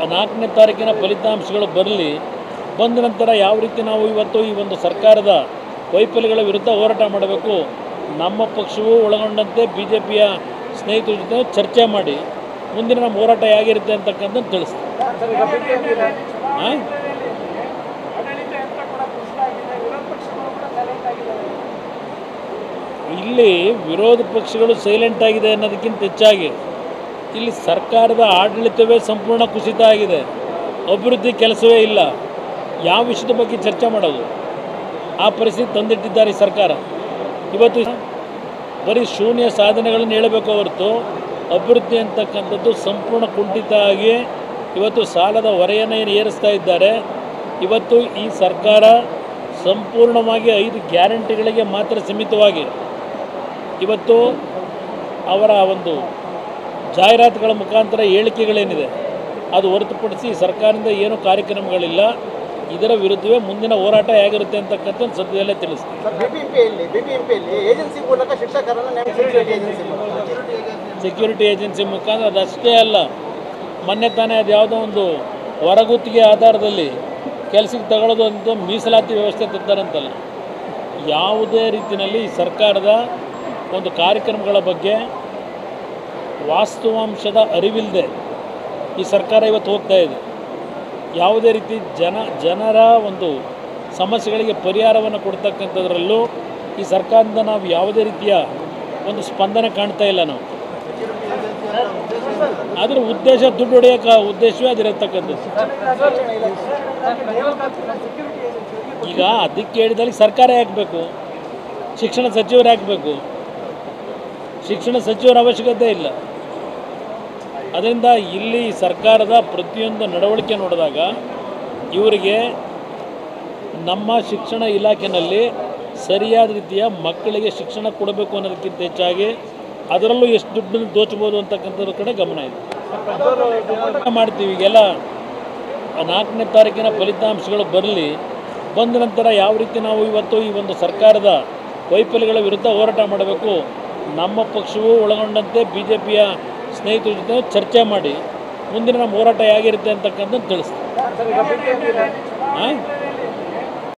ನಾಲ್ಕನೇ ತಾರೀಕಿನ ಫಲಿತಾಂಶಗಳು ಬರಲಿ ಬಂದ ನಂತರ ಯಾವ ರೀತಿ ನಾವು ಇವತ್ತು ಈ ಒಂದು ಸರ್ಕಾರದ ವೈಫಲ್ಯಗಳ ವಿರುದ್ಧ ಹೋರಾಟ ಮಾಡಬೇಕು ನಮ್ಮ ಪಕ್ಷವೂ ಒಳಗೊಂಡಂತೆ ಬಿ ಜೆ ಪಿಯ ಸ್ನೇಹಿತರ ಜೊತೆ ಚರ್ಚೆ ಮಾಡಿ ಮುಂದಿನ ನಮ್ಮ ಹೋರಾಟ ಹೇಗಿರುತ್ತೆ ಅಂತಕ್ಕಂಥದ್ದು ತಿಳಿಸ್ತೀವಿ ಹಾಂ ಇಲ್ಲಿ ವಿರೋಧ ಪಕ್ಷಗಳು ಸೈಲೆಂಟ್ ಆಗಿದೆ ಅನ್ನೋದಕ್ಕಿಂತ ಹೆಚ್ಚಾಗಿ ಇಲ್ಲಿ ಸರ್ಕಾರದ ಆಡಳಿತವೇ ಸಂಪೂರ್ಣ ಕುಸಿತ ಆಗಿದೆ ಅಭಿವೃದ್ಧಿ ಕೆಲಸವೇ ಇಲ್ಲ ಯಾವ ವಿಷಯದ ಬಗ್ಗೆ ಚರ್ಚೆ ಮಾಡೋದು ಆ ಪರಿಸ್ಥಿತಿ ತಂದಿಟ್ಟಿದ್ದಾರೆ ಈ ಸರ್ಕಾರ ಇವತ್ತು ಬರೀ ಶೂನ್ಯ ಸಾಧನೆಗಳನ್ನು ಹೇಳಬೇಕು ಹೊರತು ಅಭಿವೃದ್ಧಿ ಅಂತಕ್ಕಂಥದ್ದು ಸಂಪೂರ್ಣ ಕುಂಠಿತ ಆಗಿ ಇವತ್ತು ಸಾಲದ ಹೊರೆಯನ್ನು ಏನು ಏರಿಸ್ತಾ ಇದ್ದಾರೆ ಇವತ್ತು ಈ ಸರ್ಕಾರ ಸಂಪೂರ್ಣವಾಗಿ ಐದು ಗ್ಯಾರಂಟಿಗಳಿಗೆ ಮಾತ್ರ ಸೀಮಿತವಾಗಿ ಇವತ್ತು ಅವರ ಒಂದು ಜಾಹೀರಾತುಗಳ ಮುಖಾಂತರ ಹೇಳಿಕೆಗಳೇನಿದೆ ಅದು ಹೊರತುಪಡಿಸಿ ಸರ್ಕಾರದಿಂದ ಏನು ಕಾರ್ಯಕ್ರಮಗಳಿಲ್ಲ ಇದರ ವಿರುದ್ಧವೇ ಮುಂದಿನ ಹೋರಾಟ ಹೇಗಿರುತ್ತೆ ಅಂತಕ್ಕಂಥ ಸದ್ಯದಲ್ಲೇ ತಿಳಿಸ್ತೀವಿ ಸರ್ ಬಿಬಿಎಂಪಿಯಲ್ಲಿ ಬಿಬಿಎಂಪಿಯಲ್ಲಿ ಏಜೆನ್ಸಿ ಮೂಲಕ ಶಿಕ್ಷಕರನ್ನು ನೇಮಿಸಿದ್ರು ಏಜೆನ್ಸಿ ಸೆಕ್ಯೂರಿಟಿ ಏಜೆನ್ಸಿ ಮುಖಾಂತರ ಅದಷ್ಟೇ ಅಲ್ಲ ಮೊನ್ನೆ ತಾನೇ ಅದು ಯಾವುದೋ ಒಂದು ಹೊರಗುತ್ತಿಗೆ ಆಧಾರದಲ್ಲಿ ಕೆಲಸಕ್ಕೆ ತಗೊಳ್ಳೋದು ಅಂತ ಮೀಸಲಾತಿ ವ್ಯವಸ್ಥೆ ತರ್ತಾರಂತಲ್ಲ ಯಾವುದೇ ರೀತಿಯಲ್ಲಿ ಈ ಸರ್ಕಾರದ ಒಂದು ಕಾರ್ಯಕ್ರಮಗಳ ಬಗ್ಗೆ ವಾಸ್ತವಾಂಶದ ಅರಿವಿಲ್ಲದೆ ಈ ಸರ್ಕಾರ ಇವತ್ತು ಹೋಗ್ತಾ ಇದೆ ಯಾವುದೇ ರೀತಿ ಜನ ಜನರ ಒಂದು ಸಮಸ್ಯೆಗಳಿಗೆ ಪರಿಹಾರವನ್ನು ಕೊಡ್ತಕ್ಕಂಥದ್ರಲ್ಲೂ ಈ ಸರ್ಕಾರದಿಂದ ನಾವು ಯಾವುದೇ ರೀತಿಯ ಒಂದು ಸ್ಪಂದನೆ ಕಾಣ್ತಾ ಇಲ್ಲ ನಾವು ಅದರ ಉದ್ದೇಶ ದುಡ್ಡು ಹೊಡೆಯೋಕೆ ಉದ್ದೇಶವೇ ಅದಿರತಕ್ಕಂಥದ್ದು ಈಗ ಅದಕ್ಕೆ ಹೇಳಿದಲ್ಲಿ ಸರ್ಕಾರ ಹಾಕಬೇಕು ಶಿಕ್ಷಣ ಸಚಿವರು ಹಾಕಬೇಕು ಶಿಕ್ಷಣ ಸಚಿವರ ಅವಶ್ಯಕತೆ ಇಲ್ಲ ಅದರಿಂದ ಇಲ್ಲಿ ಸರ್ಕಾರದ ಪ್ರತಿಯೊಂದು ನಡವಳಿಕೆ ನೋಡಿದಾಗ ಇವರಿಗೆ ನಮ್ಮ ಶಿಕ್ಷಣ ಇಲಾಖೆಯಲ್ಲಿ ಸರಿಯಾದ ರೀತಿಯ ಮಕ್ಕಳಿಗೆ ಶಿಕ್ಷಣ ಕೊಡಬೇಕು ಅನ್ನೋದಕ್ಕಿಂತ ಹೆಚ್ಚಾಗಿ ಅದರಲ್ಲೂ ಎಷ್ಟು ದುಡ್ಡನ್ನು ದೋಚಬೋದು ಅಂತಕ್ಕಂಥದ್ರ ಕಡೆ ಗಮನ ಇದೆ ಮಾಡ್ತೀವಿ ಈಗೆಲ್ಲ ನಾಲ್ಕನೇ ತಾರೀಕಿನ ಫಲಿತಾಂಶಗಳು ಬರಲಿ ಬಂದ ನಂತರ ಯಾವ ರೀತಿ ನಾವು ಇವತ್ತು ಈ ಒಂದು ಸರ್ಕಾರದ ವೈಫಲ್ಯಗಳ ವಿರುದ್ಧ ಹೋರಾಟ ಮಾಡಬೇಕು ನಮ್ಮ ಪಕ್ಷವೂ ಒಳಗೊಂಡಂತೆ ಬಿ ಜೆ ಪಿಯ ಸ್ನೇಹಿತರ ಜೊತೆ ಚರ್ಚೆ ಮಾಡಿ ಮುಂದಿನ ನಮ್ಮ ಹೋರಾಟ ಹೇಗಿರುತ್ತೆ ಅಂತಕ್ಕಂಥದ್ದು ತಿಳಿಸ್ತೀವಿ ಹಾಂ